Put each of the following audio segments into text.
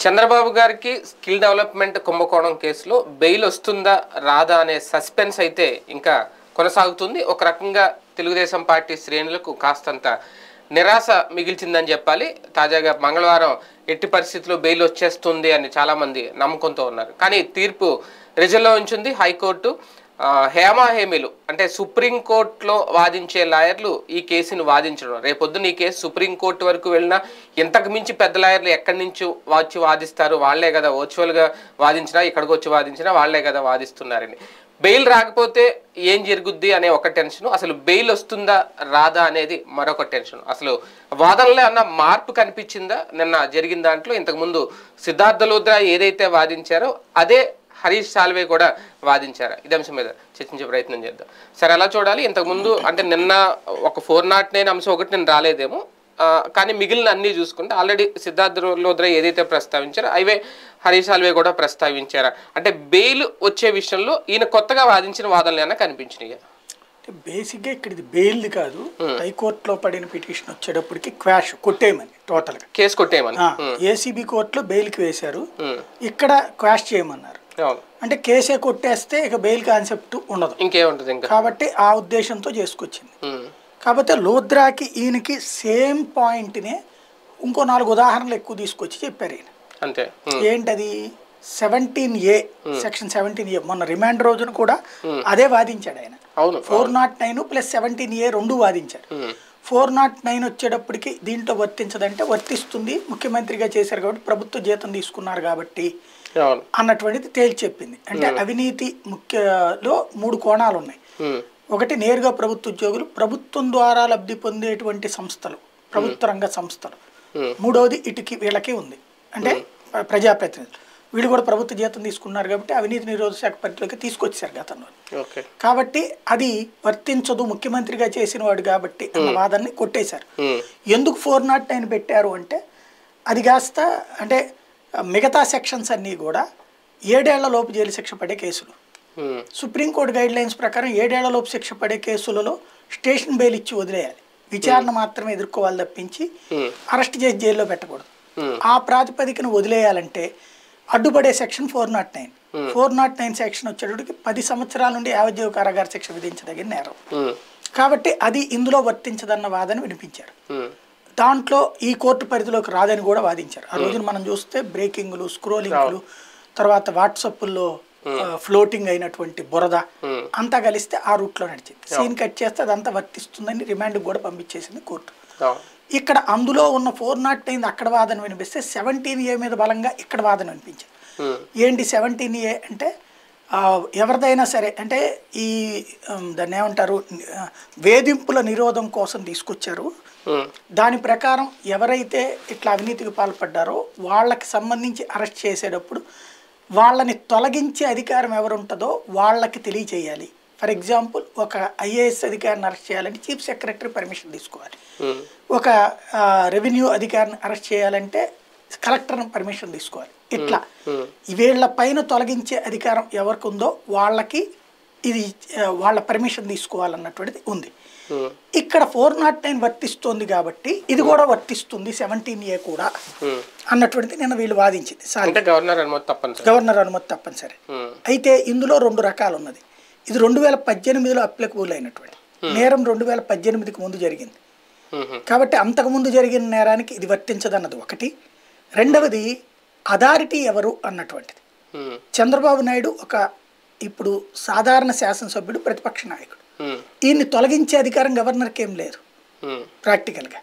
చంద్రబాబు గారికి skill development కుంభకోణం కేసులో బెయిల్ వస్తుందా రాదా అనే సస్పెన్స్ అయితే ఇంకా కొనసాగుతుంది ఒక రకంగా తెలుగుదేశం పార్టీ శ్రేణులకు కాస్తంత నిరాశ మిగిల్చిందని చెప్పాలి తాజాగా మంగళవారం ఎట్టి పరిస్థితుల్లో బెయిల్ వచ్చేస్తుంది అని చాలామంది నమ్మకంతో ఉన్నారు కానీ తీర్పు రిజల్లో ఉంచింది హైకోర్టు ఆ, హేమాహేమిలు అంటే సుప్రీంకోర్టులో వాదించే లాయర్లు ఈ కేసును వాదించడం రేపొద్దున ఈ కేసు సుప్రీంకోర్టు వరకు వెళ్ళినా ఇంతకు మించి పెద్ద లాయర్లు ఎక్కడి నుంచి వచ్చి వాదిస్తారు వాళ్ళే కదా వర్చువల్గా వాదించినా ఇక్కడికి వచ్చి వాదించినా వాళ్ళే కదా వాదిస్తున్నారని బెయిల్ రాకపోతే ఏం జరుగుద్ది అనే ఒక టెన్షన్ అసలు బెయిల్ వస్తుందా రాదా అనేది మరొక టెన్షన్ అసలు వాదనలో అన్న మార్పు కనిపించిందా నిన్న జరిగిన దాంట్లో ఇంతకుముందు సిద్ధార్థ లోద్రా ఏదైతే వాదించారో అదే హరీష్ సాల్వే కూడా వాదించారు ఇదే అంశం మీద చర్చించే ప్రయత్నం చేద్దాం సరే అలా చూడాలి ఇంతకుముందు అంటే నిన్న ఒక ఫోర్ నాట్ నైన్ అంశం ఒకటి నేను రాలేదేమో ఆ, కానీ మిగిలిన అన్ని చూసుకుంటే ఆల్రెడీ సిద్ధార్థ లోద్రా ఏదైతే ప్రస్తావించారో అవే హరీష్ సాల్వే కూడా ప్రస్తావించారా అంటే బెయిల్ వచ్చే విషయంలో ఈయన కొత్తగా వాదించిన వాదనలు ఏమైనా కనిపించినాయి అంటే బేసిక్గా ఇక్కడ ఇది బెయిల్ది కాదు హైకోర్టులో పడిన పిటిషన్ వచ్చేటప్పటికి క్వాష్ కొట్టేయమని టోటల్గా కేసు కొట్టేయమని ఏసీబీ కోర్టులో బెయిల్కి వేశారు ఉమ్. ఇక్కడ క్వాష్ చేయమన్నారు అవును అంటే కేసే కొట్టేస్తే ఇక బెయిల్ కాన్సెప్ట్ ఉండదు ఇంకేముంటుంది ఇంకా కాబట్టి ఆ ఉద్దేశంతో చేసుకొచ్చింది ఉమ్. కాకపోతే లోద్రాకి ఈయనకి సేమ్ పాయింట్నే ఇంకో నాలుగు ఉదాహరణలు ఎక్కువ తీసుకొచ్చి చెప్పారు ఈయన అంతే ఉమ్. ఏంటది seventeen A section seventeen A మొన్న రిమాండ్ రోజున కూడా అదే వాదించాడు ఆయన అవును four nought nine plus seventeen A రెండు వాదించారు ఉమ్. ఫోర్ నాట్ నైన్ వచ్చేటప్పటికి దీంట్లో వర్తించదంటే వర్తిస్తుంది ముఖ్యమంత్రిగా చేశారు కాబట్టి ప్రభుత్వ జీతం తీసుకున్నారు కాబట్టి అవును అన్నటువంటిది తేల్చి చెప్పింది అంటే అవినీతి ముఖ్యలో మూడు కోణాలు ఉన్నాయి ఉమ్. ఒకటి నేరుగా ప్రభుత్వ ఉద్యోగులు ప్రభుత్వం ద్వారా లబ్ధి పొందేటువంటి సంస్థలు ప్రభుత్వ రంగ సంస్థలు Hmm. మూడవది ఇటుకి వీళ్ళకి ఉంది అంటే ప్ర- ప్రజాప్రతినిధులు వీళ్ళు కూడా ప్రభుత్వ జీతం తీసుకున్నారు కాబట్టి అవినీతి నిరోధక శాఖ పరిధిలోకి తీసుకొచ్చారు గతంలో ఓకే కాబట్టి అది వర్తించదు ముఖ్యమంత్రిగా చేసిన వాడు కాబట్టి అన్న వాదనని కొట్టేశారు ఉమ్. ఎందుకు ఫోర్ నాట్ నైన్ పెట్టారు అంటే అది కాస్త అంటే ఆ, మిగతా సెక్షన్స్ అన్నీ కూడా ఏడేళ్ల లోపు జైలు శిక్ష పడే కేసులు ఉమ్. సుప్రీంకోర్టు గైడ్ లైన్స్ ప్రకారం ఏడేళ్ల లోపు శిక్ష పడే కేసులలో స్టేషన్ బెయిల్ ఇచ్చి వదిలేయాలి విచారణ మాత్రమే ఎదుర్కోవాలి తప్పించి Hmm. అరెస్ట్ చేసి జైల్లో పెట్టకూడదు Hmm. ఆ ప్రాతిపదికన వదిలేయాలంటే అడ్డుపడే section four nought nine four nought nine section వచ్చేటప్పటికి పది సంవత్సరాల నుండి యావజ్జీవ కారాగార శిక్ష విధించదగిన నేరం ఉమ్. కాబట్టి అది ఇందులో వర్తించదన్న వాదన వినిపించారు ఉమ్. దాంట్లో ఈ కోర్టు పరిధిలోకి రాదని కూడా వాదించారు ఆ రోజున మనం చూస్తే బ్రేకింగ్లు స్క్రోలింగ్లు తర్వాత వాట్సాప్లో ఫ్లోటింగ్ అయినటువంటి బురద అంతా కలిస్తే ఆ రూట్లో నడిచింది సీన్ కట్ చేస్తే అదంతా వర్తిస్తుందని రిమాండ్ కూడా పంపించేసింది కోర్టు అవును ఇక్కడ అందులో ఉన్న ఫోర్ నాట్ నైన్ అక్కడ వాదన వినిపిస్తే సెవెంటీన్ ఏ మీద బలంగా ఇక్కడ వాదన వినిపించింది ఉమ్. ఏంటి సెవెంటీన్ ఏ అంటే ఆ, ఎవరిదైనా సరే అంటే ఈ ఉమ్, దాన్ని ఏమంటారు ఆ, వేధింపుల నిరోధం కోసం తీసుకొచ్చారు ఉమ్. దాని ప్రకారం ఎవరైతే ఇట్లా అవినీతికి పాల్పడ్డారో వాళ్ళకి సంబంధించి అరెస్ట్ చేసేటప్పుడు వాళ్ళని తొలగించే అధికారం ఎవరు ఉంటుందో వాళ్ళకి తెలియచేయాలి ఫర్ ఎగ్జాంపుల్ ఒక ఐఏఎస్ అధికారిని అరెస్ట్ చేయాలంటే చీఫ్ సెక్రటరీ పర్మిషన్ తీసుకోవాలి ఉమ్. ఒక రెవెన్యూ అధికారిని అరెస్ట్ చేయాలంటే కలెక్టర్ పర్మిషన్ తీసుకోవాలి ఇట్లా వీళ్ళ పైన తొలగించే అధికారం ఎవరికి ఉందో వాళ్ళకి ఇది ఆ, వాళ్ళ పర్మిషన్ తీసుకోవాలన్నటువంటిది ఉంది ఉమ్. ఇక్కడ ఫోర్ నాట్ నైన్ వర్తిస్తుంది కాబట్టి ఇది కూడా వర్తిస్తుంది సెవెంటీన్ ఏ కూడా ఉమ్. అన్నటువంటిది నేను వీళ్ళు వాదించింది సారీ అంటే గవర్నర్ అనుమతి తప్పనిసరి గవర్నర్ అనుమతి తప్పనిసరి ఉమ్. అయితే ఇందులో రెండు రకాలు ఉన్నది ఇది రెండు వేల పద్దెనిమిదిలో అప్లికబుల్ అయినటువంటి నేరం రెండు వేల పద్దెనిమిదికి ముందు జరిగింది ఉమ్. కాబట్టి అంతకుముందు జరిగిన నేరానికి ఇది వర్తించదన్నది ఒకటి రెండవది అథారిటీ ఎవరు అన్నటువంటిది ఉమ్. చంద్రబాబు నాయుడు ఒక ఇప్పుడు సాధారణ శాసనసభ్యుడు ప్రతిపక్ష నాయకుడు ఉమ్. ఈయన్ని తొలగించే అధికారం గవర్నర్కి ఏం లేదు ఉమ్. ప్రాక్టికల్గా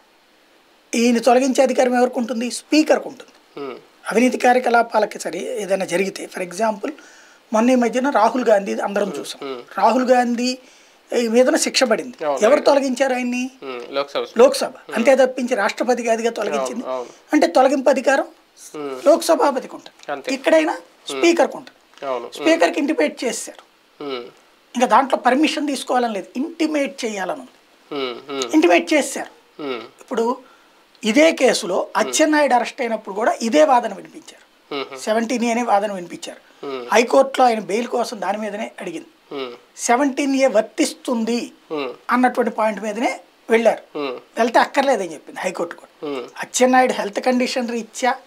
ఈయన తొలగించే అధికారం ఎవరికి ఉంటుంది స్పీకర్కి ఉంటుంది ఉమ్. అవినీతి కార్యకలాపాలకి సరే ఏదైనా జరిగితే ఫర్ ఎగ్జాంపుల్ మొన్న ఈ మధ్యన రాహుల్ గాంధీ అందరం చూసాం రాహుల్ గాంధీ ఈ మీదన శిక్ష పడింది ఎవరు తొలగించారు ఆయన్ని ఉమ్. లోక్సభ లోక్సభ అంతే తప్పించి రాష్ట్రపతి గాదిగా తొలగించింది అవును. అంటే తొలగింపు అధికారం ఉమ్. లోక్సభాపతికి ఉంటుంది అంతే. ఇక్కడైనా స్పీకర్కి ఉంటుంది అవును స్పీకర్కి ఇంటిమేట్ చేశారు ఉమ్. ఇంకా దాంట్లో పర్మిషన్ తీసుకోవాలని లేదు ఇంటిమేట్ చేయాలని ఉంది ఉమ్. ఉమ్. ఇంటిమేట్ చేశారు ఉమ్. ఇప్పుడు ఇదే కేసులో అచ్చెన్నాయుడు అరెస్ట్ అయినప్పుడు కూడా ఇదే వాదన వినిపించారు ఉమ్. సెవెంటీన్ అనే వాదన వినిపించారు Hmm. హైకోర్టులో ఆయన బెయిల్ కోసం దాని మీదనే అడిగింది ఉమ్. సెవెంటీన్ ఏ వర్తిస్తుంది ఉమ్. అన్నటువంటి పాయింట్ మీదనే వెళ్ళారు ఉమ్. వెళ్తే అక్కర్లేదని చెప్పింది హైకోర్టు కూడా ఉమ్. అచ్చెన్నాయుడు హెల్త్ కండిషన్ రీత్యా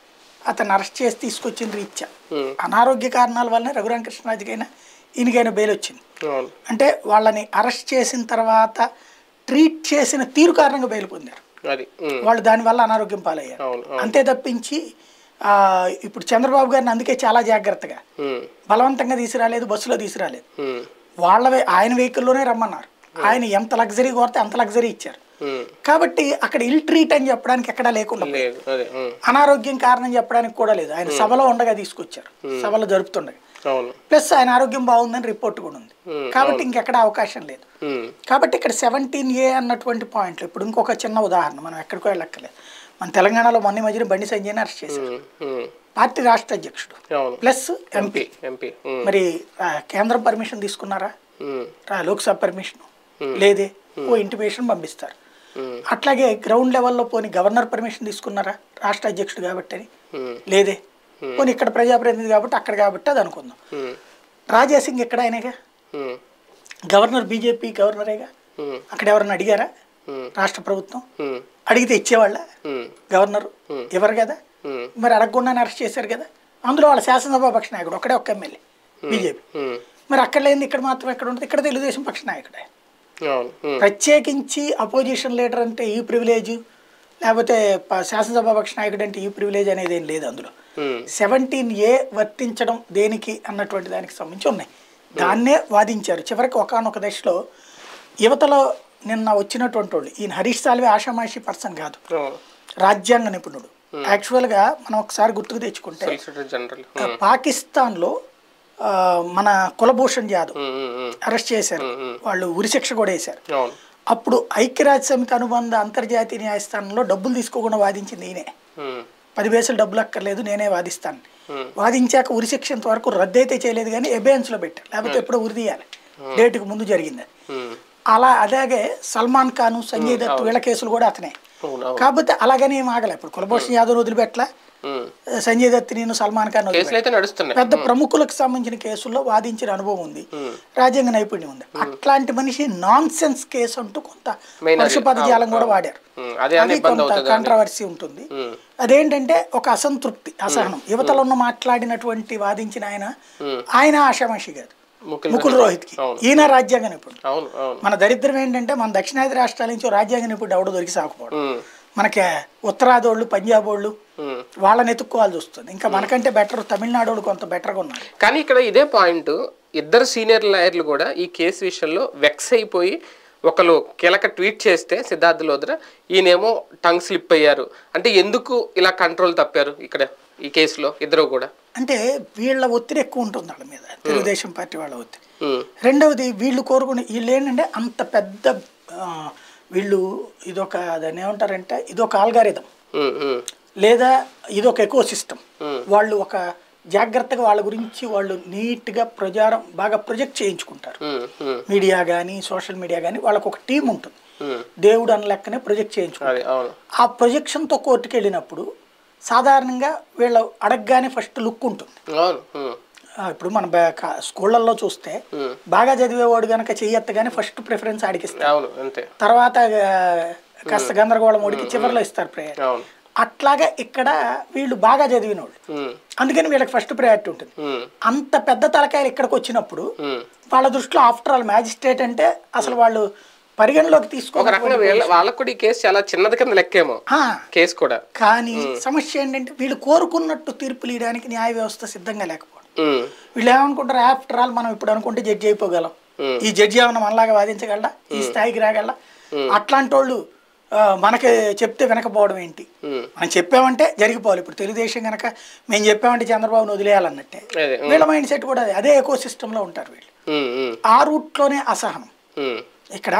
అతను అరెస్ట్ చేసి తీసుకొచ్చిన రీత్యా ఉమ్, అనారోగ్య కారణాల వల్లనే రఘురామకృష్ణరాజుకైనా ఈయనకైనా బెయిల్ వచ్చింది అవును అంటే వాళ్ళని అరెస్ట్ చేసిన తర్వాత ట్రీట్ చేసిన తీరు కారణంగా బెయిల్ పొందారు అది ఉమ్, వాళ్ళు దానివల్ల అనారోగ్యం పాలయ్యారు అవును అవును అంతే తప్పించి ఆ, ఇప్పుడు చంద్రబాబు గారిని అందుకే చాలా జాగ్రత్తగా ఉమ్, బలవంతంగా తీసుకురాలేదు బస్సులో తీసుకురాలేదు ఉమ్, వాళ్ళ వే- ఆయన వెహికల్లోనే రమ్మన్నారు ఆయన ఎంత లగ్జరీ కోరితే అంత లగ్జరీ ఇచ్చారు ఉమ్, కాబట్టి అక్కడ ఇల్ ట్రీట్ అని చెప్పడానికి ఎక్కడా లేకుండా లేదు అదే ఉమ్, అనారోగ్యం కారణం చెప్పడానికి కూడా లేదు ఆయన సభలో ఉండగా తీసుకొచ్చారు సభలో జరుపుతుండగా అవును ప్లస్ ఆయన ఆరోగ్యం బాగుందని రిపోర్ట్ కూడా ఉంది ఉమ్, కాబట్టి ఇంకెక్కడ అవకాశం లేదు ఉమ్, కాబట్టి ఇక్కడ సెవెంటీన్ ఏ అన్నటువంటి పాయింట్లు ఇప్పుడు ఇంకొక చిన్న ఉదాహరణ మనం ఎక్కడికో వెళ్ళక్కర్లేదు మన తెలంగాణలో మొన్న ఈ మధ్యన బండి సంజయ్ని అరెస్ట్ చేశారు ఉమ్, ఉమ్, పార్టీ రాష్ట్ర అధ్యక్షుడు అవును ప్లస్ ఎంపీ ఎంపీ ఎంపీ ఉమ్, మరి ఆ, కేంద్రం పర్మిషన్ తీసుకున్నారా ఉమ్, రా లోక్సభ పర్మిషన్ లేదే ఓ ఇంటిమేషన్ పంపిస్తారు ఉమ్, అట్లాగే గ్రౌండ్ లెవెల్లో పోని గవర్నర్ పర్మిషన్ తీసుకున్నారా రాష్ట్ర అధ్యక్షుడు కాబట్టి అని ఉమ్, లేదే పోనీ ఇక్కడ ప్రజాప్రతినిధి కాబట్టి అక్కడ కాబట్టి అది అనుకుందాం ఉమ్, రాజా సింగ్ ఎక్కడ ఆయనగా ఉమ్, గవర్నర్ బీజేపీ గవర్నరేగా ఉమ్, అక్కడ ఎవరన్నా అడిగారా ఉమ్, రాష్ట్ర ప్రభుత్వం ఉమ్, అడిగితే ఇచ్చేవాళ్ళ ఉమ్, గవర్నర్ ఎవరు కదా ఉమ్, మరి అడగకుండానే అరెస్ట్ చేశారు కదా అందులో వాళ్ళ శాసనసభ పక్ష నాయకుడు ఒక్కడే ఒక్క ఎమ్మెల్యే బీజేపీ ఉమ్, మరి అక్కడ లేని ఇక్కడ మాత్రం ఎక్కడ ఉంటుంది ఇక్కడ తెలుగుదేశం పక్ష నాయకుడే అవును ఉమ్, ప్రత్యేకించి అపోజిషన్ లీడర్ అంటే ఈ ప్రివిలేజ్ లేకపోతే ప- శాసనసభ పక్ష నాయకుడు అంటే ఈ ప్రివిలేజ్ అనేది ఏం లేదు అందులో ఉమ్, సెవెంటీన్ ఏ వర్తించడం దేనికి అన్నటువంటి దానికి సంబంధించి ఉన్నాయి దాన్నే వాదించారు చివరికి ఒకనొక దశలో యువతలో నిన్న వచ్చినటువంటి వాళ్ళు ఈయన హరీష్ సాల్వే ఆషామాషి పర్సన్ కాదు అవును రాజ్యాంగ నిపుణుడు యాక్చువల్గా మనం ఒకసారి గుర్తుకు తెచ్చుకుంటే సొలిసిటర్ జనరల్ ఆ, పాకిస్తాన్లో ఆ, మన కులభూషణ్ జాదవ్ ఉమ్, ఉమ్, ఉమ్, అరెస్ట్ చేశారు వాళ్ళు ఉరిశిక్ష కూడా వేశారు అవును అప్పుడు ఐక్యరాజ్య సమితి అనుబంధ అంతర్జాతీయ న్యాయస్థానంలో డబ్బులు తీసుకోకుండా వాదించింది ఈయనే ఉమ్, పది పైసలు డబ్బులు అక్కర్లేదు నేనే వాదిస్తాను Hmm. వాదించాక ఉరిశిక్ష ఇంతవరకు రద్దు అయితే చేయలేదు కానీ ఎబేయన్స్లో పెట్టారు లేకపోతే ఎప్పుడో ఉరి తీయాలి డేటుకు ముందు జరిగింది అది. ఉమ్, అలా అలాగే సల్మాన్ ఖాన్ సంజయ్ దత్ వీళ్ళ కేసులు కూడా అతనే అవును అవును కాకపోతే అలాగనే ఏం ఆగలే ఇప్పుడు కులభూషణ్ యాదవ్ వదిలిపెట్టలా ఉమ్, సంజయ్ దత్ నేను సల్మాన్ ఖాన్ వదిలిపెట్టలా. కేసులు అయితే నడుస్తున్నాయి పెద్ద ప్రముఖులకు సంబంధించిన కేసుల్లో వాదించిన అనుభవం ఉంది రాజ్యాంగ నైపుణ్యం ఉంది అట్లాంటి మనిషి నాన్ సెన్స్ కేసు అంటూ కొంత Main అది. వర్ష పదజాలం కూడా వాడారు ఉమ్, అదే అని అది ఇబ్బంది కొంత అవుతుంది కాంట్రవర్సీ ఉంటుంది ఉమ్, అదేంటంటే ఒక అసంతృప్తి అసహనం యువతలో ఉన్న మాట్లాడినటువంటి వాదించిన ఆయన ఆయన ఆషామాషి కాదు ముఖ్యులు ముకుల్ రోహిత్ కి అవును. ఈయన రాజ్యాంగ నిపుణుడు అవును అవును మన దరిద్రం ఏంటంటే మన దక్షిణాది రాష్ట్రాల నుంచి ఓ రాజ్యాంగ నిపుణుడు ఎవడో దొరికి సాకపోవడం ఉమ్, మనకి ఉత్తరాది వాళ్ళు పంజాబ్ వాళ్ళు ఉమ్. వాళ్ళని ఎత్తుక్కోవాల్సి వస్తుంది ఇంకా మనకంటే బెటర్ తమిళనాడు వాళ్ళు కొంత బెటర్గా ఉన్నారు కానీ ఇక్కడ ఇదే పాయింట్ ఇద్దరు సీనియర్ లాయర్లు కూడా ఈ కేసు విషయంలో వెక్స్ అయిపోయి ఒకరు కీలక ట్వీట్ చేస్తే సిద్ధార్థ లోద్ర ఈయనేమో టంగ్ స్లిప్ అయ్యారు అంటే ఎందుకు ఇలా కంట్రోల్ తప్పారు ఇక్కడ ఈ కేసులో ఇద్దరు కూడా అంటే వీళ్ళ ఒత్తిడి ఎక్కువ ఉంటుంది వాళ్ళ మీద తెలుగుదేశం పార్టీ వాళ్ళ ఒత్తిడి ఉమ్, రెండవది వీళ్ళు కోరుకునే వీళ్ళు ఏంటంటే అంత పెద్ద ఆ, వీళ్ళు ఇదొక దాన్ని ఏమంటారంటే ఇదొక ఆల్గారిథం ఉమ్, ఉమ్, లేదా ఇదొక ఎకో సిస్టమ్ Hmm. వాళ్ళు ఒక జాగ్రత్తగా వాళ్ళ గురించి వాళ్ళు నీట్గా ప్రచారం బాగా ప్రొజెక్ట్ చేయించుకుంటారు ఉమ్, ఉమ్, మీడియా కానీ సోషల్ మీడియా కానీ వాళ్ళకు ఒక టీం ఉంటుంది ఉమ్. దేవుడు అన్న లెక్కనే ప్రొజెక్ట్ చేయించుకుంటారు అదే అవును ఆ ప్రొజెక్షన్తో కోర్టుకు వెళ్ళినప్పుడు సాధారణంగా వీళ్ళ అడగగానే ఫస్ట్ లుక్ ఉంటుంది అవును ఉమ్, ఆ, ఇప్పుడు మన బా- కా- స్కూళ్ళల్లో చూస్తే ఉమ్, బాగా చదివేవాడు కనుక చెయ్యెత్తగానే ఫస్ట్ ప్రిఫరెన్స్ ఆడికిస్తారు అవును అంతే తర్వాత ఆ, కాస్త గందరగోళం ఓడికి చివరిలో ఇస్తారు ప్రేయర్ అవును అట్లాగా ఇక్కడ వీళ్ళు బాగా చదివిన వాళ్ళు ఉమ్, అందుకని వీళ్ళకి ఫస్ట్ ప్రయారిటీ ఉంటుంది ఉమ్, అంత పెద్ద తలకాయలు ఇక్కడికి వచ్చినప్పుడు ఉమ్. వాళ్ళ దృష్టిలో ఆఫ్టర్ ఆల్ మ్యాజిస్ట్రేట్ అంటే అసలు వాళ్ళు పరిగణలోకి ఒక తీసుకో రకంగా వీళ్ళ వాళ్ళకు కూడా ఈ కేసు చాలా చిన్నది కింద లెక్కేమో ఆ, కేసు కూడా కానీ సమస్య ఏంటంటే వీళ్ళు కోరుకున్నట్టు తీర్పులు ఇవ్వడానికి న్యాయ వ్యవస్థ సిద్ధంగా లేకపోవడం ఉమ్, వీళ్ళు ఏమనుకుంటారు ఆఫ్టర్ ఆల్ మనం ఇప్పుడు అనుకుంటే జడ్జి అయిపోగలం Hmm. ఈ జడ్జి ఏమన్నా మనలాగా వాదించగలరా ఈ స్థాయికి రాగలరా అట్లాంటి వాళ్ళు ఆ, మనకి చెప్తే వినకపోవడం ఏంటి ఉమ్, మనం చెప్పామంటే జరిగిపోవాలి ఇప్పుడు తెలుగుదేశం కనుక మేము చెప్పామంటే చంద్రబాబును వదిలేయాలన్నట్టే అదే ఉమ్, వీళ్ళ మైండ్ సెట్ కూడా అదే అదే ఎకో సిస్టంలో ఉంటారు వీళ్ళు ఉమ్, ఉమ్, ఆ రూట్లోనే అసహనం ఉమ్. ఇక్కడ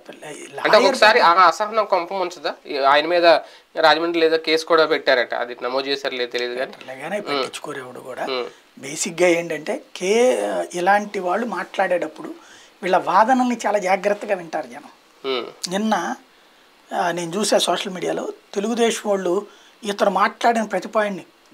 అంటే ఒక్కొక్కసారి ఆ అసహనం కొంప ముంచుదా ఈ ఆయన మీద రాజమండ్రి లేదా కేసు కూడా పెట్టారట అది నమోదు చేశారు లేదు తెలియదు కానీ లాగానే పట్టించుకోరేవాడు కూడా బేసిక్గా ఏంటంటే కే ఇలాంటి వాళ్ళు మాట్లాడేటప్పుడు వీళ్ళ వాదనల్ని చాలా జాగ్రత్తగా వింటారు జనం ఉమ్, నిన్న ఆ, నేను చూసా సోషల్ మీడియాలో తెలుగుదేశం వాళ్ళు ఇతను మాట్లాడిన ప్రతి పాయింట్ని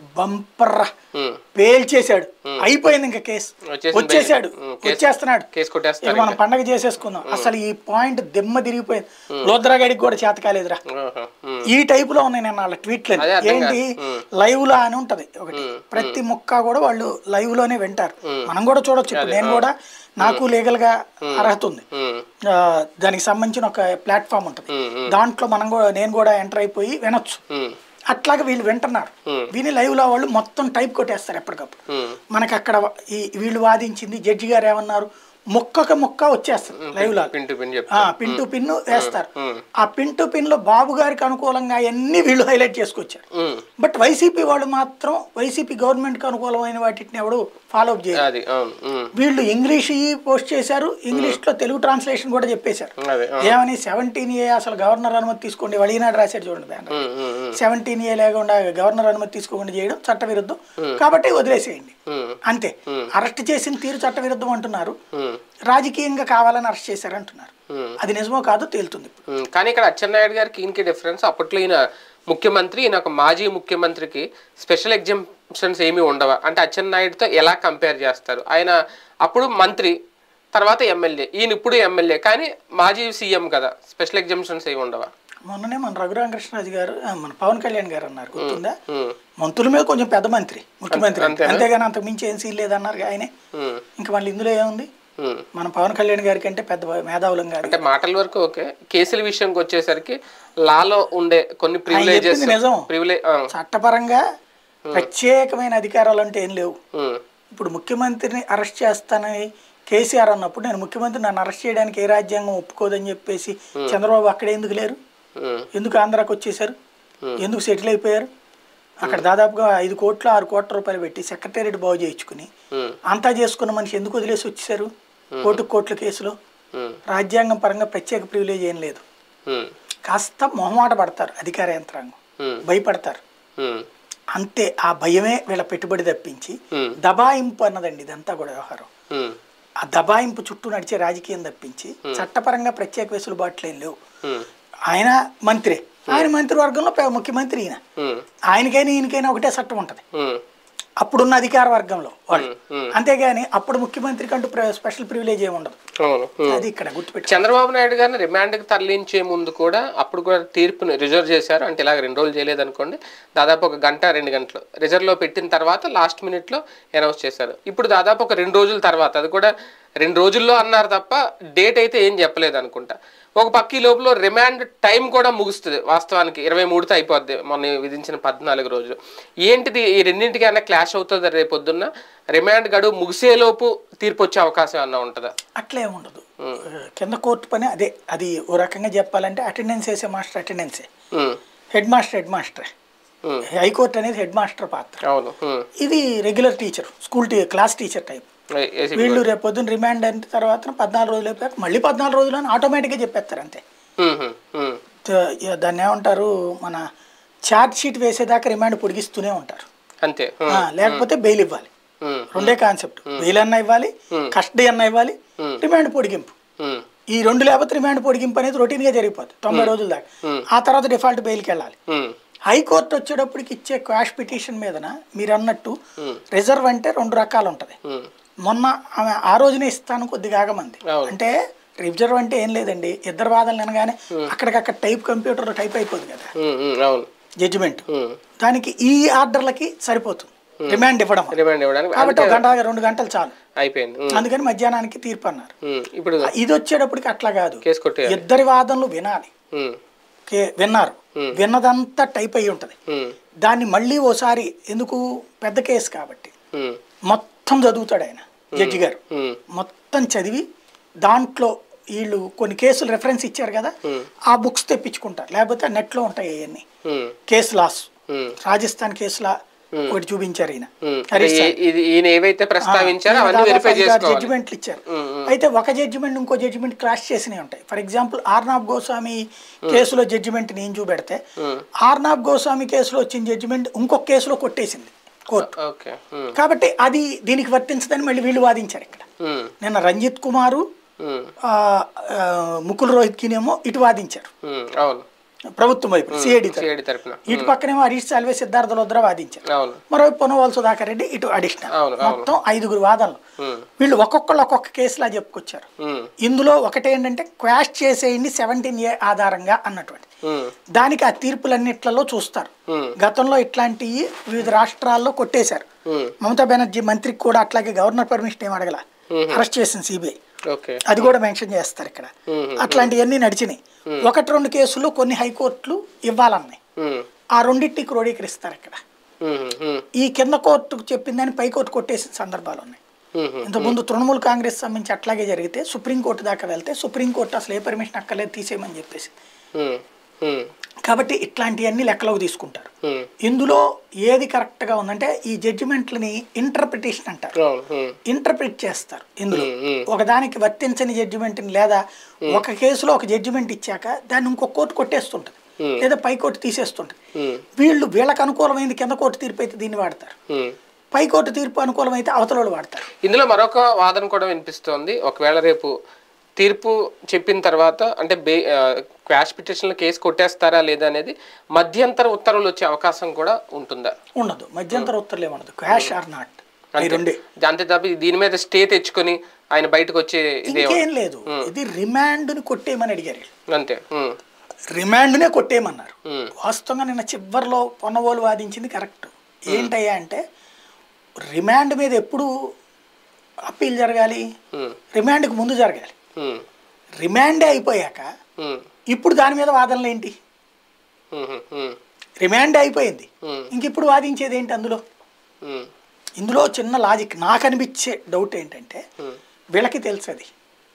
బంపర్ ఉమ్. పేల్చేశాడు అయిపోయింది ఇంకా కేసు వచ్చేసింది వచ్చేసాడు ఉమ్, కేసు- వచ్చేస్తున్నాడు కేసు ఇక కొట్టేస్తారు మనం పండగ చేసేసుకుందాం అసలు ఈ పాయింట్ దిమ్మ తిరిగిపోయింది లోద్రాగడికి కూడా చేత కాలేదురా ఆహా. ఉమ్. ఈ టైప్ లో ఉన్నాయి నేను వాళ్ళ ట్వీట్లు అదే అర్థం ఏంటి లైవ్ లా అని ఉంటది ఒకటి ప్రతి ముక్క కూడా వాళ్ళు లైవ్ లోనే వింటారు మనం కూడా చూడొచ్చు ఇప్పుడు నేను కూడా నాకు లీగల్ గా అర్హత ఉంది ఉమ్. ఆ, దానికి సంబంధించిన ఒక ప్లాట్ఫామ్ ఉంటుంది దాంట్లో మనం కూడా నేను కూడా ఎంటర్ అయిపోయి వినొచ్చు ఉమ్. అట్లాగే వీళ్ళు వింటున్నారు విని లైవ్ లో వాళ్ళు మొత్తం టైప్ కొట్టేస్తారు ఎప్పటికప్పుడు ఉమ్. మనకి అక్కడ ఈ వీళ్ళు వాదించింది జడ్జి గారు ఏమన్నారు మొక్కక మొక్క వచ్చేస్తుంది లైవ్ లో పిన్ టు పిన్ చెప్తా ఆ పిన్ టు పిన్ వేస్తారు ఆ పిన్ టు పిన్ లో బాబు గారికి అనుకూలంగా అన్ని వీళ్ళు హైలైట్ చేసుకొచ్చారు ఉమ్. బట్ వైసీపీ వాళ్ళు మాత్రం వైసీపీ గవర్నమెంట్ కి అనుకూలమైన వాటిని ఎవడు ఫాలో అప్ చేయరు అది అవును ఉమ్. వీళ్ళు ఇంగ్లీష్ పోస్ట్ చేశారు ఇంగ్లీష్ లో తెలుగు ట్రాన్స్లేషన్ కూడా చెప్పేశారు అదే ఆ. ఏమని సెవెంటీన్ ఏ అసలు గవర్నర్ అనుమతి తీసుకోండి వాళ్ళు ఈనాడు రాశారు చూడండి banner um. Um. Um. Seventeen A లేకుండా గవర్నర్ అనుమతి తీసుకోకుండా చేయడం చట్టవిరుద్ధం కాబట్టి వదిలేసేయండి ఉమ్. అంతే అరెస్ట్ చేసిన తీరు చట్టవిరుద్ధం అంటున్నారు ఉమ్. రాజకీయంగా కావాలని అరెస్ట్ చేశారు అంటున్నారు ఉమ్. అది నిజమో కాదో తేలుతుంది ఇప్పుడు ఉమ్, కానీ ఇక్కడ అచ్చెన్నాయుడు గారికి ఈయనకి డిఫరెన్స్ అప్పట్లో ఈయన ముఖ్యమంత్రి ఈయన ఒక మాజీ ముఖ్యమంత్రికి స్పెషల్ ఎగ్జామ్షన్స్ ఏమీ ఉండవా అంటే అచ్చెన్నాయుడుతో ఎలా కంపేర్ చేస్తారు ఆయన అప్పుడు మంత్రి తర్వాత ఎమ్మెల్యే ఈయన ఇప్పుడు ఎమ్మెల్యే కానీ మాజీ సీఎం కదా స్పెషల్ ఎగ్జామ్షన్స్ ఏమి ఉండవా మొన్ననే మన రఘురామకృష్ణరాజు గారు ఆ, మన పవన్ కళ్యాణ్ గారు అన్నారు గుర్తుందా ఉమ్, మంత్రుల మీద కొంచెం పెద్ద మంత్రి ముఖ్యమంత్రి అంతేనా? అంతేగాని అంతకు మించి ఏం సీన్ లేదన్నారు ఆయనే ఉమ్, ఇంకా మళ్ళీ ఇందులో ఏముంది ఉమ్. మన పవన్ కళ్యాణ్ గారి కంటే పెద్ద మేధావులం గారు అంటే మాటల వరకు ఓకే కేసుల విషయంకి వచ్చేసరికి లాలో ఉండే కొన్ని ప్రివిలేజెస్ చెప్పింది నిజం. ప్రివిలేజ్ చట్టపరంగా ప్రత్యేకమైన అధికారాలు అంటే ఏం లేవు ఉమ్, ఇప్పుడు ముఖ్యమంత్రిని అరెస్ట్ చేస్తానని కేసీఆర్ అన్నప్పుడు నేను ముఖ్యమంత్రి నన్ను అరెస్ట్ చేయడానికి ఏ రాజ్యాంగం ఒప్పుకోదని చెప్పేసి చంద్రబాబు అక్కడ ఎందుకు లేరు ఎందుకు ఆంధ్రాకి వచ్చేసారు ఎందుకు సెటిల్ అయిపోయారు అక్కడ దాదాపుగా ఐదు కోట్ల ఆరు కోట్ల రూపాయలు పెట్టి సెక్రటేరియట్ బాగు చేయించుకుని ఉమ్, అంతా చేసుకున్న మనిషి ఎందుకు వదిలేసి వచ్చేసారు కోర్టు కోట్ల కేసులో ఉమ్, రాజ్యాంగం పరంగా ప్రత్యేక ప్రివిలేజ్ ఏం లేదు ఉమ్, కాస్త మొహమాట పడతారు అధికార యంత్రాంగం ఉమ్, భయపడతారు ఉమ్, అంతే ఆ భయమే వీళ్ళ పెట్టుబడి తప్పించి ఉమ్, దబాయింపు అన్నదండి ఇదంతా కూడా వ్యవహారం ఉమ్, ఆ దబాయింపు చుట్టూ నడిచే రాజకీయం తప్పించి చట్టపరంగా ప్రత్యేక వెసులుబాట్లు ఏం లేవు ఉమ్, ఆయన మంత్రి ఆయన మంత్రివర్గంలో పె- ముఖ్యమంత్రి ఈయన ఉమ్, ఆయనకైనా ఈయనకైనా ఒకటే చట్టం ఉంటుంది ఉమ్, అప్పుడున్న అధికార వర్గంలో వాళ్ళు ఉమ్. అంతేగాని అప్పుడు ముఖ్యమంత్రి కంటూ ప్ర- స్పెషల్ ప్రివిలేజ్ ఏమి ఉండదు అవును ఉమ్. అది ఇక్కడ గుర్తుపెట్టు చంద్రబాబు నాయుడు గారిని రిమాండ్కి తరలించే ముందు కూడా అప్పుడు కూడా తీర్పుని రిజర్వ్ చేశారు అంటే ఇలాగ రెండు రోజులు చేయలేదు అనుకోండి దాదాపు ఒక గంట రెండు గంటలు రిజర్వ్లో పెట్టిన తర్వాత లాస్ట్ మినిట్లో అనౌన్స్ చేశారు ఇప్పుడు దాదాపు ఒక రెండు రోజుల తర్వాత అది కూడా రెండు రోజుల్లో అన్నారు తప్ప డేట్ అయితే ఏం చెప్పలేదు అనుకుంటా ఒక పక్క ఈ లోపల రిమాండ్ టైం కూడా ముగుస్తుంది వాస్తవానికి ఇరవై మూడుతో అయిపోద్ది మొన్న విధించిన పద్నాలుగు రోజులు ఏంటిది ఈ రెండింటికి అన్న క్లాష్ అవుతుంది రేపొద్దున్న రిమాండ్ గడువు ముగిసేలోపు తీర్పు వచ్చే అవకాశం అన్న ఉంటుందా అట్లే ఉండదు కింద కోర్టు పని అదే అది ఓ రకంగా చెప్పాలంటే అటెండెన్స్ వేసే మాస్టర్ అటెండెన్సే ఉమ్, హెడ్ మాస్టర్ హెడ్ మాస్టరే ఉమ్. హైకోర్టు అనేది హెడ్ మాస్టర్ పాత్ర అవును ఉమ్. ఇది రెగ్యులర్ టీచర్ స్కూల్ టీ క్లాస్ టీచర్ టైప్ ఏ- ఏసీ వీళ్ళు రేపు పొద్దున్న రిమాండ్ అయిన తర్వాత పద్నాలుగు రోజులు అయిపోయాక మళ్ళీ పద్నాలుగు రోజులు అని ఆటోమేటిక్గా చెప్పేస్తారు అంతే ఉమ్, ఉమ్, ఉమ్. త- ఇక దాన్ని ఏమంటారు మన ఛార్జ్ షీట్ వేసేదాకా రిమాండ్ పొడిగిస్తూనే ఉంటారు అంతే ఆ, లేకపోతే బెయిల్ ఇవ్వాలి ఉమ్, రెండే కాన్సెప్ట్ బెయిల్ అన్న ఇవ్వాలి కస్టడీ అన్న ఇవ్వాలి రిమాండ్ పొడిగింపు ఉమ్, ఈ రెండు లేకపోతే రిమాండ్ పొడిగింపు అనేది రొటీన్ గా జరిగిపోతుంది తొంభై రోజుల దాకా ఆ తర్వాత డిఫాల్ట్ బెయిల్కి వెళ్ళాలి ఉమ్, హైకోర్టు వచ్చేటప్పటికి ఇచ్చే క్వాష్ పిటిషన్ మీదన మీరు అన్నట్టు రిజర్వ్ అంటే రెండు రకాలు ఉంటుంది ఉమ్. మొన్న ఆమె ఆ రోజునే ఇస్తాను కొద్దిగా ఆగమంది అవును. అంటే రిజర్వ్ అంటే ఏం లేదండి ఇద్దరు వాదనలు అనగానే అక్కడికక్కడ టైప్ కంప్యూటర్లో టైప్ అయిపోతుంది కదా ఉమ్, ఉమ్, అవును జడ్జిమెంట్ ఉమ్. దానికి ఈ ఆర్డర్లకి సరిపోతుంది రిమాండ్ ఇవ్వడం రిమాండ్ ఇవ్వడానికి కాబట్టి ఒక గంట రెండు గంటలు చాలు అయిపోయింది ఉమ్, అందుకని మధ్యాహ్నానికి తీర్పు అన్నారు ఉమ్. ఇప్పుడు ఇది వచ్చేటప్పటికి అట్లా కాదు కేసు కొట్టేయాలి ఇద్దరి వాదనలు వినాలి ఉమ్, కే- విన్నారు విన్నదంతా టైప్ అయి ఉంటుంది ఉమ్, దాన్ని మళ్ళీ ఓసారి ఎందుకు పెద్ద కేసు కాబట్టి ఉమ్, మొత్తం చదువుతాడు ఆయన జడ్జి గారు ఉమ్, మొత్తం చదివి దాంట్లో వీళ్ళు కొన్ని కేసులు రెఫరెన్స్ ఇచ్చారు కదా ఆ బుక్స్ తెప్పించుకుంటారు లేకపోతే నెట్లో ఉంటాయి అవన్నీ ఉమ్, కేసు లాస్ ఉమ్, రాజస్థాన్ కేసులా ఒకటి చూపించారు ఈయన ఉమ్. అంటే ఈ- ఇది ఈయన ఏవైతే ప్రస్తావించారో అవన్నీ వెరిఫై చేసుకోవాలి జడ్జిమెంట్లు ఇచ్చారు అయితే ఒక జడ్జిమెంట్ ఇంకో జడ్జిమెంట్ క్రాష్ చేసినవి ఉంటాయి ఫర్ ఎగ్జాంపుల్ ఆర్నాబ్ గోస్వామి కేసులో జడ్జిమెంట్ నేను చూపెడితే ఆర్నాబ్ గోస్వామి కేసులో వచ్చిన జడ్జిమెంట్ ఇంకొక కేసులో కొట్టేసింది కోర్టు ఓకే ఉమ్, కాబట్టి అది దీనికి వర్తించదని మళ్ళీ వీళ్ళు వాదించారు ఇక్కడ ఉమ్, నిన్న రంజిత్ కుమారు ఉమ్, ఆ, ఆ, ముకుల్ రోహిత్ కినేమో ఇటు వాదించారు ఉమ్, అవును ప్రభుత్వం వైపు సిఐడి సిఐడి తరపున ఇటు పక్కనేమో హరీష్ సాల్వే సిద్ధార్థ లుద్ర వాదించారు అవును మరోవైపు పొన్నవాళ్ళు సుధాకర్ రెడ్డి ఇటు అడిషనల్ అవును, అవును. మొత్తం ఐదుగురు వాదనలు ఉమ్, వీళ్ళు ఒక్కొక్కళ్ళు ఒక్కొక్క కేసులా చెప్పుకొచ్చారు ఉమ్, ఇందులో ఒకటేంటంటే క్వాష్ చేసేయండి సెవెంటీన్ ఏ ఆధారంగా అన్నటువంటి ఉమ్, దానికి ఆ తీర్పులన్నిట్లలో చూస్తారు ఉమ్, గతంలో ఇట్లాంటివి వివిధ రాష్ట్రాల్లో కొట్టేశారు ఉమ్, మమతా బెనర్జీ మంత్రికి కూడా అట్లాగే గవర్నర్ పర్మిషన్ ఏం అడగల అరెస్ట్ చేసింది సిబిఐ ఓకే అది కూడా మెన్షన్ చేస్తారు ఇక్కడ ఉమ్, అట్లాంటివన్నీ నడిచినాయి ఒకటి రెండు కేసులు కొన్ని హైకోర్టులు ఇవ్వాలన్నాయి ఉమ్, ఆ రెండింటిని క్రోడీకరిస్తారు ఇక్కడ ఉమ్, ఉమ్, ఈ కింద కోర్టుకు చెప్పిందని పై కోర్టు కొట్టేసిన సందర్భాలు ఉన్నాయి ఉమ్, ఇంతకుముందు తృణమూల్ కాంగ్రెస్ సంబంధించి అట్లాగే జరిగితే సుప్రీంకోర్టు దాకా వెళ్తే సుప్రీంకోర్టు అసలు ఏ పర్మిషన్ అక్కర్లేదు తీసేయమని చెప్పేసి ఉమ్, ఉమ్, కాబట్టి ఇట్లాంటివన్నీ లెక్కలోకి తీసుకుంటారు ఉమ్, ఇందులో ఏది కరెక్ట్గా ఉందంటే ఈ జడ్జిమెంట్లని ఇంటర్ప్రిటేషన్ అంటారు అవును ఉమ్, ఇంటర్ప్రిట్ చేస్తారు ఇందులో ఉమ్, ఉమ్, ఒకదానికి వర్తించని జడ్జిమెంట్ని లేదా ఒక కేసులో ఒక జడ్జిమెంట్ ఇచ్చాక దాన్ని ఇంకో కోర్టు కొట్టేస్తుంటుంది Hmm. లేదా పై కోర్టు తీసేస్తుంటుంది ఉమ్, వీళ్ళు వీళ్ళకి అనుకూలమైంది కింద కోర్టు తీర్పు అయితే దీన్ని వాడతారు ఉమ్. పై కోర్టు తీర్పు అనుకూలమైతే అవతల వాళ్ళు వాడతారు ఇందులో మరొక వాదన కూడా వినిపిస్తోంది ఒకవేళ రేపు తీర్పు చెప్పిన తర్వాత అంటే బే క్వాష్ పిటిషన్లో కేసు కొట్టేస్తారా లేదా అనేది మధ్యంతర ఉత్తర్వులు వచ్చే అవకాశం కూడా ఉంటుందా ఉండదు మధ్యంతర ఉత్తర్వులు ఏముండదు క్వాష్ ఆర్ నాట్ ఈ రెండే అంతే తప్ప దీని మీద స్టే తెచ్చుకొని ఆయన బయటకు వచ్చే ఇదే ఇంకేం లేదు ఇది రిమాండ్ని కొట్టేయమని అడిగారు వీళ్ళు. అంతే ఉమ్, రిమాండ్నే కొట్టేయమన్నారు ఉమ్, వాస్తవంగా నిన్న చివరిలో పొన్నవోలు వాదించింది కరెక్ట్ ఏంటయ్యా అంటే రిమాండ్ మీద ఎప్పుడు అప్పీల్ జరగాలి ఉమ్, రిమాండ్కి ముందు జరగాలి ఉమ్, రిమాండే అయిపోయాక ఉమ్, ఇప్పుడు దాని మీద వాదనలు ఏంటి ఉమ్, ఉమ్, రిమాండ్ అయిపోయింది ఉమ్, ఇంక ఇప్పుడు వాదించేది ఏంటి అందులో ఉమ్, ఇందులో చిన్న లాజిక్ నాకు అనిపించే డౌట్ ఏంటంటే ఉమ్, వీళ్ళకి తెలుసు అది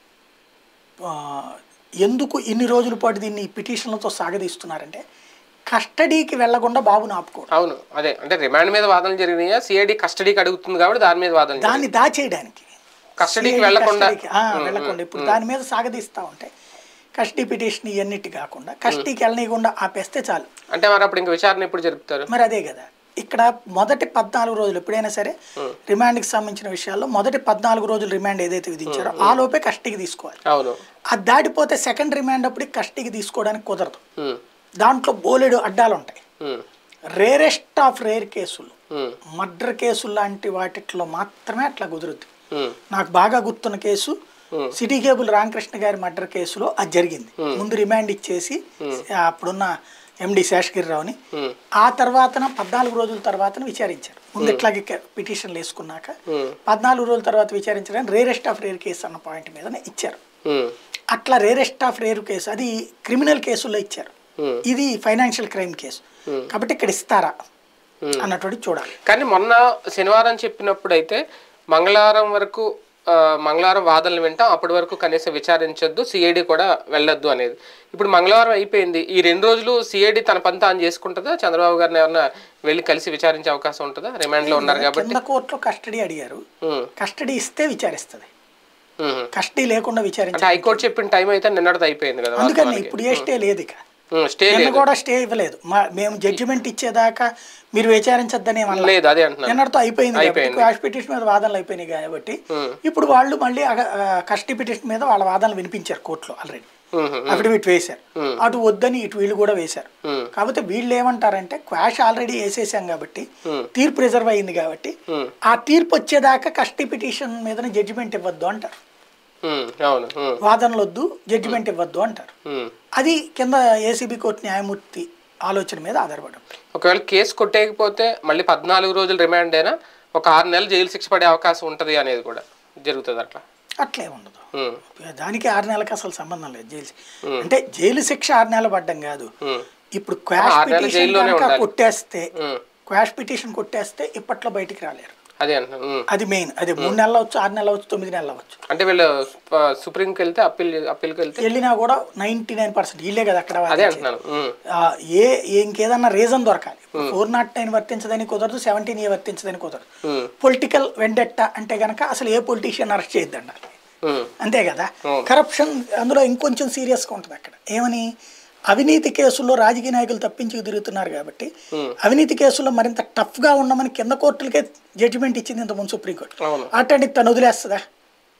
ఆ, ఎందుకు ఇన్ని రోజుల పాటు దీన్ని పిటిషన్లతో సాగదీస్తున్నారంటే కస్టడీకి వెళ్లకుండా బాబుని ఆపుకోవడం అవును అదే అంటే రిమాండ్ మీద వాదనలు జరిగినాయా సిఐడి కస్టడీకి అడుగుతుంది కాబట్టి దాని మీద వాదనలు జరిగినాయి. దాన్ని దాచేయడానికి కస్టడీకి CID వెళ్లకుండా కస్టడీకి, ఆ, వెళ్లకుండా ఇప్పుడు దాని మీద సాగదీస్తా ఉంటే కస్టడీ పిటిషన్ ఇవన్నిటి కాకుండా కస్టడీకి వెళ్ళనీయకుండా ఆపేస్తే చాలు అంటే మరి అప్పుడు ఇంకా విచారణ ఎప్పుడు జరుపుతారు మరి అదే కదా ఇక్కడ మొదటి పద్నాలుగు రోజులు ఎప్పుడైనా సరే రిమాండ్కి సంబంధించిన విషయాల్లో మొదటి పద్నాలుగు రోజులు రిమాండ్ ఏదైతే విధించారో ఆ లోపే కస్టడీకి తీసుకోవాలి అవును అది దాటిపోతే సెకండ్ రిమాండ్ అప్పుడు కస్టడీకి తీసుకోవడానికి కుదరదు ఉమ్, దాంట్లో బోలెడు అడ్డాలు ఉంటాయి ఉమ్, రేరెస్ట్ ఆఫ్ రేర్ కేసులు ఉమ్, మర్డర్ కేసులు లాంటి వాటిట్లో మాత్రమే అట్లా కుదురుద్ది ఉమ్, నాకు బాగా గుర్తున్న కేసు సిటీ కేబుల్ రామకృష్ణ గారి మర్డర్ కేసులో అది జరిగింది ముందు రిమాండ్ ఇచ్చేసి ఆ అప్పుడున్న ఎండి శేషగిరిరావుని ఉమ్, ఆ తర్వాతన పద్నాలుగు రోజుల తర్వాతన విచారించారు ముందు ఇట్లాగే క- పిటిషన్లు వేసుకున్నాక ఉమ్, పద్నాలుగు రోజుల తర్వాత విచారించడానికి రేరెస్ట్ ఆఫ్ రేర్ కేసు అన్న పాయింట్ మీదనే ఇచ్చారు ఉమ్, అట్లా రేరెస్ట్ ఆఫ్ రేర్ కేసు అది క్రిమినల్ కేసుల్లో ఇచ్చారు ఉమ్. ఇది ఫైనాన్షియల్ క్రైమ్ కేసు కాబట్టి ఇక్కడ ఇస్తారా Hmm. అన్నటువంటి చూడాలి కానీ మొన్న శనివారం చెప్పినప్పుడు అయితే మంగళవారం వరకు ఆ, మంగళవారం వాదనలు వింటాం అప్పటి వరకు కనీసం విచారించొద్దు సిఐడి కూడా వెళ్ళొద్దు అనేది ఇప్పుడు మంగళవారం అయిపోయింది ఈ రెండు రోజులు సిఐడి తన పని తాను చేసుకుంటుందా చంద్రబాబు గారిని ఏమన్నా వెళ్ళి కలిసి విచారించే అవకాశం ఉంటుందా రిమాండ్ లో ఉన్నారు కాబట్టి కింద కోర్టులో కస్టడీ అడిగారు ఉమ్, కస్టడీ ఇస్తే విచారిస్తుంది ఉమ్. కస్టడీ లేకుండా విచారించాలి అంటే హైకోర్టు చెప్పిన టైం అయితే నిన్నటిది అయిపోయింది కదా అందుకని ఇప్పుడు ఏ స్టే లేదు ఇక ఉమ్, స్టే నిన్న లేదు కూడా స్టే ఇవ్వలేదు మా మేము జడ్జిమెంట్ ఇచ్చేదాకా మీరు విచారించొద్దని ఏమన్నా లేదు అదే అంటున్నాను నిన్నటితో అయిపోయింది కాబట్టి అయిపోయింది. క్వాష్ పిటిషన్ మీద వాదనలు అయిపోయినాయి కాబట్టి ఇప్పుడు వాళ్ళు మళ్ళీ కస్టడీ పిటిషన్ మీద వాళ్ళ వాదనలు వినిపించారు కోర్టులో ఆల్రెడీ ఉమ్, ఉమ్, అఫిడవిట్ వేశారు అటు వద్దని ఇటు వీళ్ళు కూడా వేశారు ఉమ్, కాకపోతే వీళ్ళు ఏమంటారంటే క్వాష్ ఆల్రెడీ వేసేసాం కాబట్టి Hmm. తీర్పు రిజర్వ్ అయింది కాబట్టి ఉమ్, ఆ తీర్పు వచ్చేదాకా కస్టడీ పిటిషన్ మీద జడ్జిమెంట్ ఇవ్వద్దు అంటారు ఉమ్, అవును ఉమ్, వాదనలు వద్దు జడ్జిమెంట్ ఇవ్వద్దు అంటారు ఉమ్. అది కింద ఏసీబీ కోర్టు న్యాయమూర్తి ఆలోచన మీద ఆధారపడి ఉంటుంది. ఒకవేళ కేసు కొట్టేయకపోతే మళ్ళీ పద్నాలుగు రోజులు రిమాండ్ అయినా ఒక ఆరు నెలలు జైలు శిక్ష పడే అవకాశం ఉంటుంది అనేది కూడా జరుగుతుంది అట్లా అట్లే ఉండదు ఉమ్, దానికి ఆరు నెలలకు అసలు సంబంధం లేదు జైలు శిక్ష. అంటే జైలు శిక్ష ఆరు నెలలు పడ్డం కాదు ఉమ్, ఇప్పుడు క్వాష్ ఆరు నెలలు పిటిషన్ జైల్లోనే కనుక ఉండాలి. కొట్టేస్తే ఉమ్, క్వాష్ పిటిషన్ కొట్టేస్తే ఇప్పట్లో బయటికి రాలేరు అదే అంటున్నాను ఉమ్. అది మెయిన్ అది మూడు నెలలు అవచ్చు ఆరు నెలలు అవచ్చు తొమ్మిది నెలలు అవచ్చు అంటే వీళ్ళు ఆ, సుప్రీంకి వెళ్తే అప్పీల్ అప్పీల్కి వెళ్తే వెళ్ళినా కూడా నైన్టీ నైన్ పర్సెంట్ వీళ్ళే కదా అక్కడ అదే వాదించేది. అంటున్నాను ఉమ్, ఆ, ఏ ఇంకేదన్నా రీజన్ దొరకాలి ఫోర్ నాట్ నైన్ వర్తించదని కుదరదు సెవెంటీన్ ఏ వర్తించదని కుదరదు ఉమ్, పొలిటికల్ వెండెట్ట అంటే గనక అసలు ఏ పొలిటీషియన్ అరెస్ట్ చేయొద్దండి ఉమ్, అంతే కదా అవును. కరప్షన్ అందులో ఇంకొంచెం సీరియస్గా ఉంటుంది అక్కడ ఏమని అవినీతి కేసుల్లో రాజకీయ నాయకులు తప్పించి తిరుగుతున్నారు కాబట్టి Hmm. అవినీతి కేసుల్లో మరింత టఫ్గా ఉండమని కింద కోర్టులకే జడ్జిమెంట్ ఇచ్చింది ఇంతకుముందు సుప్రీంకోర్టు అవును అట్లాంటి తను వదిలేస్తుందా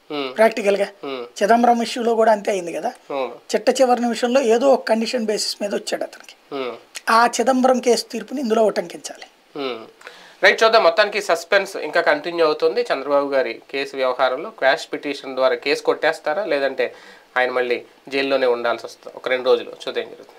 ఉమ్, ప్రాక్టికల్గా ఉమ్, చిదంబరం ఇష్యూలో కూడా అంతే అయింది కదా అవును చిట్ట చివరి నిమిషంలో ఏదో ఒక కండిషన్ బేసిస్ మీద వచ్చాడు అతనికి ఉమ్, ఆ చిదంబరం కేసు తీర్పుని ఇందులో ఉటంకించాలి ఉమ్. రైట్ చూద్దాం మొత్తానికి సస్పెన్స్ ఇంకా కంటిన్యూ అవుతుంది చంద్రబాబు గారి కేసు వ్యవహారంలో క్వాష్ పిటిషన్ ద్వారా కేసు కొట్టేస్తారా లేదంటే ఆయన మళ్ళీ జైల్లోనే ఉండాల్సి వస్తుంది ఒక రెండు రోజులు చూద్దాం ఏం జరుగుతుంది